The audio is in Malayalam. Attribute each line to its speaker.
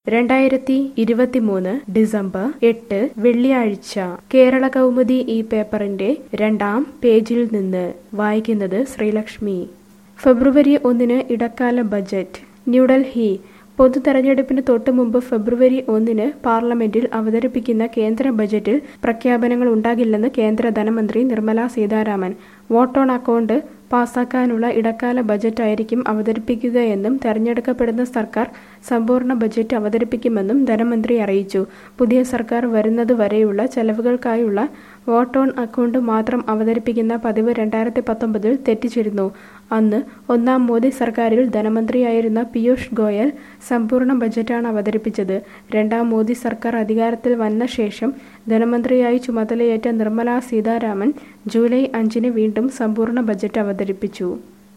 Speaker 1: രണ്ടായിരത്തി ഇരുപത്തിമൂന്ന് ഡിസംബർ എട്ട് വെള്ളിയാഴ്ച കേരള കൗമുദി ഈ പേപ്പറിന്റെ രണ്ടാം പേജിൽ നിന്ന് വായിക്കുന്നത് ശ്രീലക്ഷ്മി ഫെബ്രുവരി ഒന്നിന് ഇടക്കാല ബജറ്റ് ന്യൂഡൽഹി പൊതു തെരഞ്ഞെടുപ്പിന് തൊട്ടു മുമ്പ് ഫെബ്രുവരി ഒന്നിന് പാർലമെന്റിൽ അവതരിപ്പിക്കുന്ന കേന്ദ്ര ബജറ്റിൽ പ്രഖ്യാപനങ്ങൾ ഉണ്ടാകില്ലെന്ന് കേന്ദ്ര ധനമന്ത്രി Nirmala Sitharaman vote on account പാസാക്കാനുള്ള ഇടക്കാല ബജറ്റായിരിക്കും അവതരിപ്പിക്കുകയെന്നും തെരഞ്ഞെടുക്കപ്പെടുന്ന സർക്കാർ സമ്പൂർണ്ണ ബജറ്റ് അവതരിപ്പിക്കുമെന്നും ധനമന്ത്രി അറിയിച്ചു പുതിയ സർക്കാർ വരുന്നതുവരെയുള്ള ചെലവുകൾക്കായുള്ള വോട്ട് ഓൺ അക്കൗണ്ട് മാത്രം അവതരിപ്പിക്കുന്ന പതിവ് രണ്ടായിരത്തി പത്തൊമ്പതിൽ തെറ്റിച്ചിരുന്നു അന്ന് ഒന്നാം മോദി സർക്കാരിൽ ധനമന്ത്രിയായിരുന്ന പീയൂഷ് ഗോയൽ സമ്പൂർണ്ണ ബജറ്റാണ് അവതരിപ്പിച്ചത് രണ്ടാം മോദി സർക്കാർ അധികാരത്തിൽ വന്ന ശേഷം ധനമന്ത്രിയായി ചുമതലയേറ്റ നിർമ്മല സീതാരാമൻ ജൂലൈ അഞ്ചിന് വീണ്ടും സമ്പൂർണ്ണ ബജറ്റ് അവതരിപ്പിച്ചു